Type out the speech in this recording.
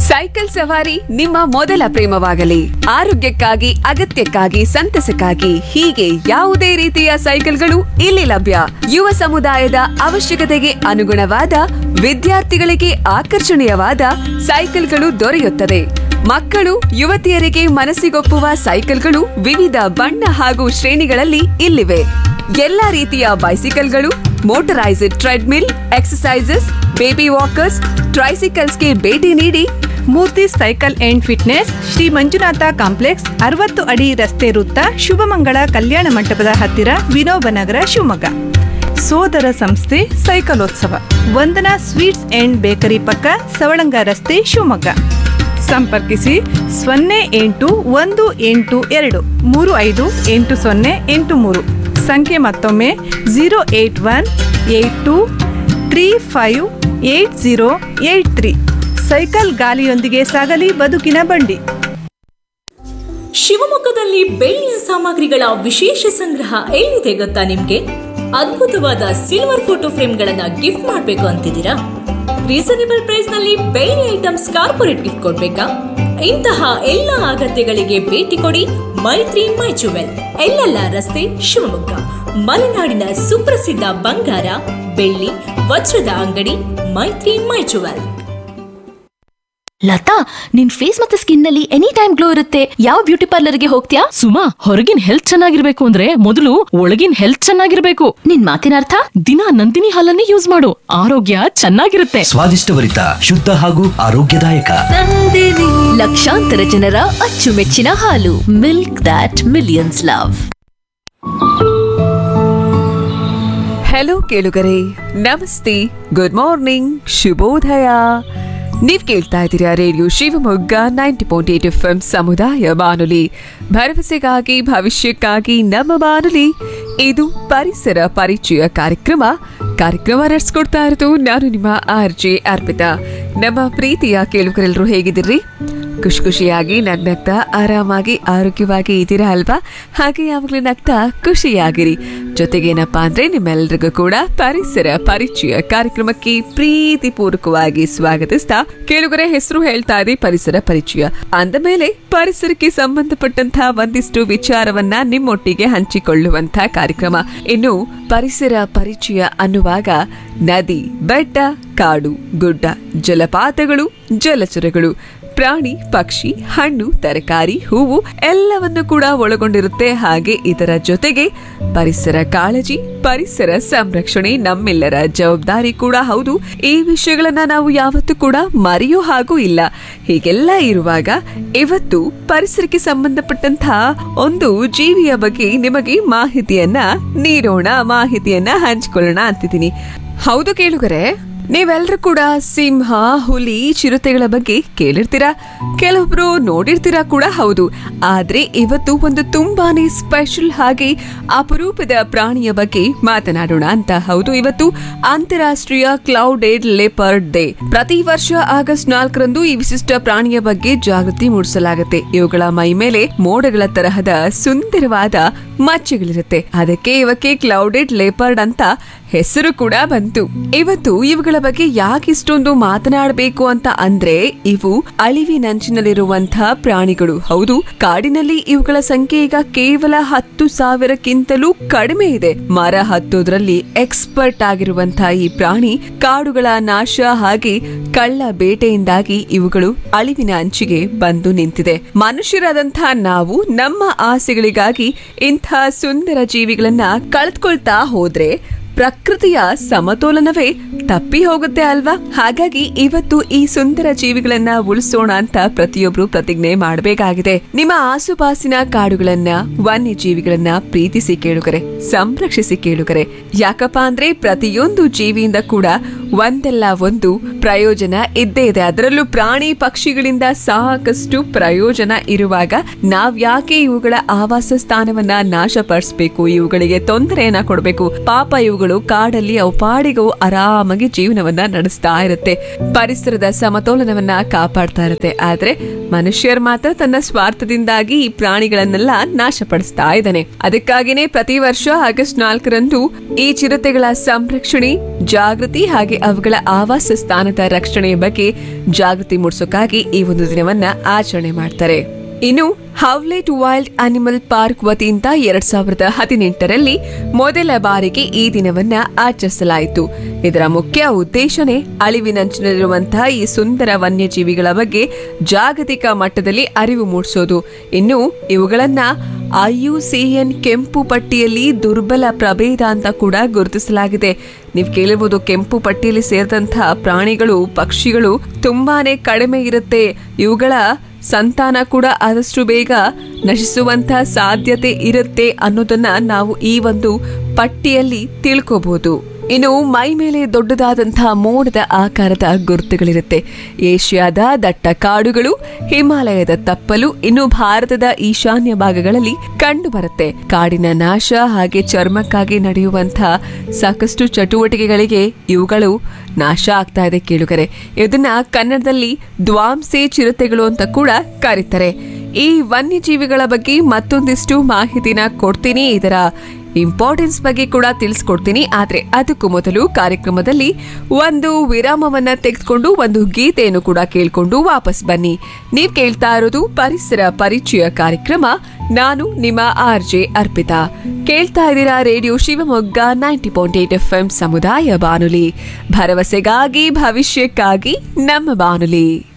cycle ಸವಾರಿ ನಿಮ್ಮ ಮೊದಲ ಪ್ರೇಮವಾಗಲಿ ಆರೋಗ್ಯಕ್ಕಾಗಿ ಅಗತ್ಯಕ್ಕಾಗಿ ಸಂತಸಕ್ಕಾಗಿ ಹೀಗೆ ಯಾವುದೇ ರೀತಿಯ ಸೈಕಲ್ಗಳು ಇಲ್ಲಿ ಲಭ್ಯ ಯುವ ಸಮುದಾಯದ ಅವಶ್ಯಕತೆಗೆ ಅನುಗುಣವಾದ ವಿದ್ಯಾರ್ಥಿಗಳಿಗೆ ಆಕರ್ಷಣೀಯವಾದ ಸೈಕಲ್ಗಳು ದೊರೆಯುತ್ತದೆ ಮಕ್ಕಳು ಯುವತಿಯರಿಗೆ ಮನಸ್ಸಿಗೊಪ್ಪುವ ಸೈಕಲ್ಗಳು ವಿವಿಧ ಬಣ್ಣ ಹಾಗೂ ಶ್ರೇಣಿಗಳಲ್ಲಿ ಇಲ್ಲಿವೆ ಎಲ್ಲಾ ರೀತಿಯ ಬೈಸಿಕಲ್ಗಳು ಮೋಟರೈಸ್ಡ್ ಟ್ರೆಡ್ಮಿಲ್ ಎಕ್ಸಸೈಸಸ್ ಬೇಬಿ ವಾಕರ್ಸ್ ಟ್ರೈಸಿಕಲ್ಸ್ಗೆ ಭೇಟಿ ನೀಡಿ Murthy cycle and fitness Shri Manjunatha complex ಅರವತ್ತು ಅಡಿ ರಸ್ತೆ ವೃತ್ತ ಶುಭಮಂಗಳ ಕಲ್ಯಾಣ ಮಂಟಪದ ಹತ್ತಿರ ವಿನೋಬ ನಗರ ಶಿವಮೊಗ್ಗ ಸೋದರ ಸಂಸ್ಥೆ ಸೈಕಲೋತ್ಸವ ವಂದನಾ ಸ್ವೀಟ್ಸ್ ಅಂಡ್ ಬೇಕರಿ ಪಕ್ಕ ಸವಳಂಗ ರಸ್ತೆ ಶಿವಮೊಗ್ಗ ಸಂಪರ್ಕಿಸಿ ಸೊನ್ನೆ ಎಂಟು ಒಂದು ಎಂಟು ಎರಡು ಮೂರು ಐದು ಎಂಟು ಸೊನ್ನೆ ಎಂಟು ಮೂರು ಸಂಖ್ಯೆ ಮತ್ತೊಮ್ಮೆ zero eight one eight two three five eight zero eight three cycle ಗಾಲಿಯೊಂದಿಗೆ ಸಾಗಲಿ ಬದುಕಿನ ಬಂಡಿ ಶಿವಮೊಗ್ಗದಲ್ಲಿ ಬೆಳ್ಳಿಯ ಸಾಮಗ್ರಿಗಳ ವಿಶೇಷ ಸಂಗ್ರಹ ಎಲ್ಲಿದೆ ಗೊತ್ತಾ ನಿಮ್ಗೆ ಅದ್ಭುತವಾದ ಸಿಲ್ವರ್ ಫೋಟೋ ಫ್ರೇಮ್ಗಳನ್ನ ಗಿಫ್ಟ್ ಮಾಡಬೇಕು ಅಂತಿದ್ದೀರಾ ರೀಸನೇಬಲ್ ಪ್ರೈಸ್ ನಲ್ಲಿ ಬೆಳ್ಳಿ ಐಟಮ್ಸ್ ಕಾರ್ಪೊರೇಟ್ ಗಿಫ್ಟ್ ಕೊಡ್ಬೇಕಾ ಇಂತಹ ಎಲ್ಲ ಅಗತ್ಯಗಳಿಗೆ ಭೇಟಿ ಕೊಡಿ ಮೈತ್ರಿ ಮೈ ಜುವೆಲ್ ಎಲ್ಲೆಲ್ಲ ರಸ್ತೆ ಶಿವಮೊಗ್ಗ ಮಲೆನಾಡಿನ ಸುಪ್ರಸಿದ್ಧ ಬಂಗಾರ ಬೆಳ್ಳಿ ವಜ್ರದ ಅಂಗಡಿ ಮೈತ್ರಿ ಮೈ ಜುವೆಲ್ ಲತಾ ನಿನ್ ಫೇಸ್ ಮತ್ತೆ ಸ್ಕಿನ್ ನಲ್ಲಿ ಎನಿ ಟೈಮ್ ಗ್ಲೋ ಇರುತ್ತೆ ಯಾವ ಬ್ಯೂಟಿ ಪಾರ್ಲರ್ಗೆ ಹೋಗ್ತೀಯಾ ಸುಮಾ ಹೊರಗಿನ ಹೆಲ್ತ್ ಚೆನ್ನಾಗಿರ್ಬೇಕು ಅಂದ್ರೆ ಮೊದಲು ಒಳಗಿನ ಹೆಲ್ತ್ ಚೆನ್ನಾಗಿರ್ಬೇಕು ನಿನ್ ಮಾತಿನ ಅರ್ಥ ದಿನ ನಂದಿನಿ ಹಾಲನ್ನೇ ಯೂಸ್ ಮಾಡು ಆರೋಗ್ಯ ಚೆನ್ನಾಗಿರುತ್ತೆ ಸ್ವಾದಿಷ್ಟಭರಿತ ಶುದ್ಧ ಹಾಗೂ ಆರೋಗ್ಯದಾಯಕ ಲಕ್ಷಾಂತರ ಜನರ ಅಚ್ಚುಮೆಚ್ಚಿನ ಹಾಲು milk that millions love hello ಕೇಳುಗರೆ ನಮಸ್ತೆ ಗುಡ್ ಮಾರ್ನಿಂಗ್ ಶುಭೋದಯ ನೀವ್ ಕೇಳ್ತಾ ಇದ್ದೀರಾ radio Shivamogga ninety point eight F M ಸಮುದಾಯ ಬಾನುಲಿ ಭರವಸೆಗಾಗಿ ಭವಿಷ್ಯಕ್ಕಾಗಿ ನಮ್ಮ ಬಾನುಲಿ ಇದು ಪರಿಸರ ಪರಿಚಯ ಕಾರ್ಯಕ್ರಮ ಕಾರ್ಯಕ್ರಮ ನಡೆಸ್ಕೊಡ್ತಾ ಇರೋದು ನಾನು ನಿಮ್ಮ ಆರ್ ಜೆ ಅರ್ಪಿತಾ ನಮ್ಮ ಪ್ರೀತಿಯ ಕೇಳುಗರೆಲ್ಲರೂ ಹೇಗಿದ್ದೀರಿ ಖುಷಿ ಖುಷಿಯಾಗಿ ನಗ್ನಗ್ತಾ ಆರಾಮಾಗಿ ಆರೋಗ್ಯವಾಗಿ ಇದ್ದೀರಾ ಅಲ್ವಾ ಹಾಗೆ ಯಾವಾಗಲೂ ನಗ್ತಾ ಖುಷಿಯಾಗಿರಿ ಜೊತೆಗೇನಪ್ಪಾ ಅಂದ್ರೆ ನಿಮ್ಮೆಲ್ಲರಿಗೂ ಕೂಡ ಪರಿಸರ ಪರಿಚಯ ಕಾರ್ಯಕ್ರಮಕ್ಕೆ ಪ್ರೀತಿಪೂರ್ವಕವಾಗಿ ಸ್ವಾಗತಿಸ್ತಾ ಕೇಳುಗರೆ ಹೆಸರು ಹೇಳ್ತಾ ಇದೆ ಪರಿಸರ ಪರಿಚಯ ಅಂದ ಮೇಲೆ ಪರಿಸರಕ್ಕೆ ಸಂಬಂಧಪಟ್ಟಂತಹ ಒಂದಿಷ್ಟು ವಿಚಾರವನ್ನ ನಿಮ್ಮೊಟ್ಟಿಗೆ ಹಂಚಿಕೊಳ್ಳುವಂತ ಕಾರ್ಯಕ್ರಮ ಇನ್ನು ಪರಿಸರ ಪರಿಚಯ ಅನ್ನುವಾಗ ನದಿ ಬೆಟ್ಟ ಕಾಡು ಗುಡ್ಡ ಜಲಪಾತಗಳು ಜಲಚರಗಳು ಪ್ರಾಣಿ ಪಕ್ಷಿ ಹಣ್ಣು ತರಕಾರಿ ಹೂವು ಎಲ್ಲವನ್ನು ಕೂಡ ಒಳಗೊಂಡಿರುತ್ತೆ ಹಾಗೆ ಇದರ ಜೊತೆಗೆ ಪರಿಸರ ಕಾಳಜಿ ಪರಿಸರ ಸಂರಕ್ಷಣೆ ನಮ್ಮೆಲ್ಲರ ಜವಾಬ್ದಾರಿ ಕೂಡ ಹೌದು ಈ ವಿಷಯಗಳನ್ನ ನಾವು ಯಾವತ್ತೂ ಕೂಡ ಮರೆಯೋ ಹಾಗೂ ಇಲ್ಲ ಹೀಗೆಲ್ಲ ಇರುವಾಗ ಇವತ್ತು ಪರಿಸರಕ್ಕೆ ಸಂಬಂಧಪಟ್ಟಂತಹ ಒಂದು ಜೀವಿಯ ಬಗ್ಗೆ ನಿಮಗೆ ಮಾಹಿತಿಯನ್ನ ನೀಡೋಣ ಮಾಹಿತಿಯನ್ನ ಹಂಚಿಕೊಳ್ಳೋಣ ಅಂತಿದ್ದೀನಿ ಹೌದು ಕೇಳುಗರೆ ನೀವೆಲ್ಲರೂ ಕೂಡ ಸಿಂಹ ಹುಲಿ ಚಿರತೆಗಳ ಬಗ್ಗೆ ಕೇಳಿರ್ತೀರಾ ಕೆಲವೊಬ್ರು ನೋಡಿರ್ತೀರಾ ಕೂಡ ಹೌದು ಆದ್ರೆ ಇವತ್ತು ಒಂದು ತುಂಬಾನೇ ಸ್ಪೆಷಲ್ ಹಾಗೆ ಅಪರೂಪದ ಪ್ರಾಣಿಯ ಬಗ್ಗೆ ಮಾತನಾಡೋಣ ಅಂತ ಹೌದು ಇವತ್ತು ಅಂತಾರಾಷ್ಟ್ರೀಯ ಕ್ಲೌಡೆಡ್ ಲೆಪರ್ಡ್ ಡೇ ಪ್ರತಿ ವರ್ಷ ಆಗಸ್ಟ್ ನಾಲ್ಕರಂದು ಈ ವಿಶಿಷ್ಟ ಪ್ರಾಣಿಯ ಬಗ್ಗೆ ಜಾಗೃತಿ ಮೂಡಿಸಲಾಗುತ್ತೆ ಇವುಗಳ ಮೈ ಮೇಲೆ ಮೋಡಗಳ ತರಹದ ಸುಂದರವಾದ ಮಚ್ಚೆಗಳಿರುತ್ತೆ ಅದಕ್ಕೆ ಇವಕ್ಕೆ ಕ್ಲೌಡೆಡ್ ಲೇಪರ್ಡ್ ಅಂತ ಹೆಸರು ಕೂಡ ಬಂತು ಇವತ್ತು ಇವುಗಳ ಬಗ್ಗೆ ಯಾಕೆ ಇಷ್ಟೊಂದು ಮಾತನಾಡಬೇಕು ಅಂತ ಅಂದ್ರೆ ಇವು ಅಳಿವಿನಂಚಿನಲ್ಲಿರುವಂತಹ ಪ್ರಾಣಿಗಳು ಹೌದು ಕಾಡಿನಲ್ಲಿ ಇವುಗಳ ಸಂಖ್ಯೆ ಈಗ ಕೇವಲ ಹತ್ತು ಸಾವಿರಕ್ಕಿಂತಲೂ ಕಡಿಮೆ ಇದೆ ಮರ ಹತ್ತೋದ್ರಲ್ಲಿ ಎಕ್ಸ್ಪರ್ಟ್ ಆಗಿರುವಂತಹ ಈ ಪ್ರಾಣಿ ಕಾಡುಗಳ ನಾಶ ಹಾಗೆ ಕಳ್ಳ ಬೇಟೆಯಿಂದಾಗಿ ಇವುಗಳು ಅಳಿವಿನ ಅಂಚಿಗೆ ಬಂದು ನಿಂತಿದೆ ಮನುಷ್ಯರಾದಂತಹ ನಾವು ನಮ್ಮ ಆಸೆಗಳಿಗಾಗಿ ಇಂಥ ಸುಂದರ ಜೀವಿಗಳನ್ನ ಕಳೆದುಕೊಳ್ತಾ ಹೋದ್ರೆ ಪ್ರಕೃತಿಯ ಸಮತೋಲನವೇ ತಪ್ಪಿ ಹೋಗುತ್ತೆ ಅಲ್ವಾ ಹಾಗಾಗಿ ಇವತ್ತು ಈ ಸುಂದರ ಜೀವಿಗಳನ್ನ ಉಳಿಸೋಣ ಅಂತ ಪ್ರತಿಯೊಬ್ರು ಪ್ರತಿಜ್ಞೆ ಮಾಡಬೇಕಾಗಿದೆ ನಿಮ್ಮ ಆಸುಪಾಸಿನ ಕಾಡುಗಳನ್ನ ವನ್ಯ ಜೀವಿಗಳನ್ನ ಪ್ರೀತಿಸಿ ಕೇಳುಗರೆ ಸಂರಕ್ಷಿಸಿ ಕೇಳುಗರೆ ಯಾಕಪ್ಪ ಅಂದ್ರೆ ಪ್ರತಿಯೊಂದು ಜೀವಿಯಿಂದ ಕೂಡ ಒಂದಲ್ಲ ಒಂದು ಪ್ರಯೋಜನ ಇದ್ದೇ ಇದೆ ಅದರಲ್ಲೂ ಪ್ರಾಣಿ ಪಕ್ಷಿಗಳಿಂದ ಸಾಕಷ್ಟು ಪ್ರಯೋಜನ ಇರುವಾಗ ನಾವ್ ಯಾಕೆ ಇವುಗಳ ಆವಾಸ ಸ್ಥಾನವನ್ನ ನಾಶಪಡಿಸಬೇಕು ಇವುಗಳಿಗೆ ತೊಂದರೆಯನ್ನ ಕೊಡಬೇಕು ಪಾಪ ಇವುಗಳು ಚಿರತೆಗಳು ಕಾಡಲ್ಲಿ ಅವು ಪಾಡಿಗೂ ಆರಾಮಾಗಿ ಜೀವನವನ್ನ ನಡೆಸ್ತಾ ಇರುತ್ತೆ ಪರಿಸರದ ಸಮತೋಲನವನ್ನ ಕಾಪಾಡ್ತಾ ಇರುತ್ತೆ ಆದ್ರೆ ಮನುಷ್ಯರು ಮಾತ್ರ ತನ್ನ ಸ್ವಾರ್ಥದಿಂದಾಗಿ ಈ ಪ್ರಾಣಿಗಳನ್ನೆಲ್ಲ ನಾಶಪಡಿಸ್ತಾ ಇದ್ದಾನೆ ಅದಕ್ಕಾಗಿನೇ ಪ್ರತಿ ವರ್ಷ ಆಗಸ್ಟ್ ನಾಲ್ಕರಂದು ಈ ಚಿರತೆಗಳ ಸಂರಕ್ಷಣೆ ಜಾಗೃತಿ ಹಾಗೆ ಅವುಗಳ ಆವಾಸ ಸ್ಥಾನದ ರಕ್ಷಣೆಯ ಬಗ್ಗೆ ಜಾಗೃತಿ ಮೂಡಿಸೋಕ್ಕಾಗಿ ಈ ಒಂದು ದಿನವನ್ನ ಆಚರಣೆ ಮಾಡ್ತಾರೆ ಇನ್ನು ಹವ್ಲೆಟ್ ವೈಲ್ಡ್ ಅನಿಮಲ್ ಪಾರ್ಕ್ ವತಿಯಿಂದ ಎರಡ್ ಸಾವಿರದ ಹದಿನೆಂಟರಲ್ಲಿ ಮೊದಲ ಬಾರಿಗೆ ಈ ದಿನವನ್ನ ಆಚರಿಸಲಾಯಿತು ಇದರ ಮುಖ್ಯ ಉದ್ದೇಶನೇ ಅಳಿವಿನಂಚಿನಲ್ಲಿರುವಂತಹ ಈ ಸುಂದರ ವನ್ಯಜೀವಿಗಳ ಬಗ್ಗೆ ಜಾಗತಿಕ ಮಟ್ಟದಲ್ಲಿ ಅರಿವು ಮೂಡಿಸೋದು ಇನ್ನು ಇವುಗಳನ್ನ ಐಯುಸಿಎನ್ ಕೆಂಪು ಪಟ್ಟಿಯಲ್ಲಿ ದುರ್ಬಲ ಪ್ರಭೇದ ಅಂತ ಕೂಡ ಗುರುತಿಸಲಾಗಿದೆ ನೀವು ಕೇಳಿರ್ಬೋದು ಕೆಂಪು ಪಟ್ಟಿಯಲ್ಲಿ ಸೇರಿದಂತಹ ಪ್ರಾಣಿಗಳು ಪಕ್ಷಿಗಳು ತುಂಬಾನೇ ಕಡಿಮೆ ಇರುತ್ತೆ ಇವುಗಳ ಸಂತಾನ ಕೂಡ ಆದಷ್ಟು ಬೇಗ ನಶಿಸುವಂತಹ ಸಾಧ್ಯತೆ ಇರುತ್ತೆ ಅನ್ನೋದನ್ನ ನಾವು ಈ ಒಂದು ಪಟ್ಟಿಯಲ್ಲಿ ತಿಳ್ಕೋಬಹುದು ಇನ್ನು ಮೈ ಮೇಲೆ ದೊಡ್ಡದಾದಂತಹ ಮೋಡದ ಆಕಾರದ ಗುರುತುಗಳಿರುತ್ತೆ ಏಷ್ಯಾದ ದಟ್ಟ ಕಾಡುಗಳು ಹಿಮಾಲಯದ ತಪ್ಪಲು ಇನ್ನು ಭಾರತದ ಈಶಾನ್ಯ ಭಾಗಗಳಲ್ಲಿ ಕಂಡು ಬರುತ್ತೆ ಕಾಡಿನ ನಾಶ ಹಾಗೆ ಚರ್ಮಕ್ಕಾಗಿ ನಡೆಯುವಂತಹ ಸಾಕಷ್ಟು ಚಟುವಟಿಕೆಗಳಿಗೆ ಇವುಗಳು ನಾಶ ಆಗ್ತಾ ಇದೆ ಕೇಳುಗರೆ ಇದನ್ನ ಕನ್ನಡದಲ್ಲಿ ದ್ವಾಂಸೆ ಚಿರತೆಗಳು ಅಂತ ಕೂಡ ಕರೀತಾರೆ ಈ ವನ್ಯಜೀವಿಗಳ ಬಗ್ಗೆ ಮತ್ತೊಂದಿಷ್ಟು ಮಾಹಿತಿನ ಕೊಡ್ತೀನಿ ಇದರ ಇಂಪಾರ್ಟೆನ್ಸ್ ಬಗ್ಗೆ ಕೂಡ ತಿಳಿಸ್ಕೊಡ್ತೀನಿ ಆದ್ರೆ ಅದಕ್ಕೂ ಮೊದಲು ಕಾರ್ಯಕ್ರಮದಲ್ಲಿ ಒಂದು ವಿರಾಮವನ್ನ ತೆಗೆದುಕೊಂಡು ಒಂದು ಗೀತೆಯನ್ನು ಕೂಡ ಕೇಳ್ಕೊಂಡು ವಾಪಸ್ ಬನ್ನಿ ನೀವ್ ಕೇಳ್ತಾ ಇರೋದು ಪರಿಸರ ಪರಿಚಯ ಕಾರ್ಯಕ್ರಮ ನಾನು ನಿಮ್ಮ ಆರ್ ಜೆ ಅರ್ಪಿತಾ ಕೇಳ್ತಾ ಇದ್ದೀರಾ radio Shivamogga ninety point eight F M ಸಮುದಾಯ ಬಾನುಲಿ ಭರವಸೆಗಾಗಿ ಭವಿಷ್ಯಕ್ಕಾಗಿ ನಮ್ಮ ಬಾನುಲಿ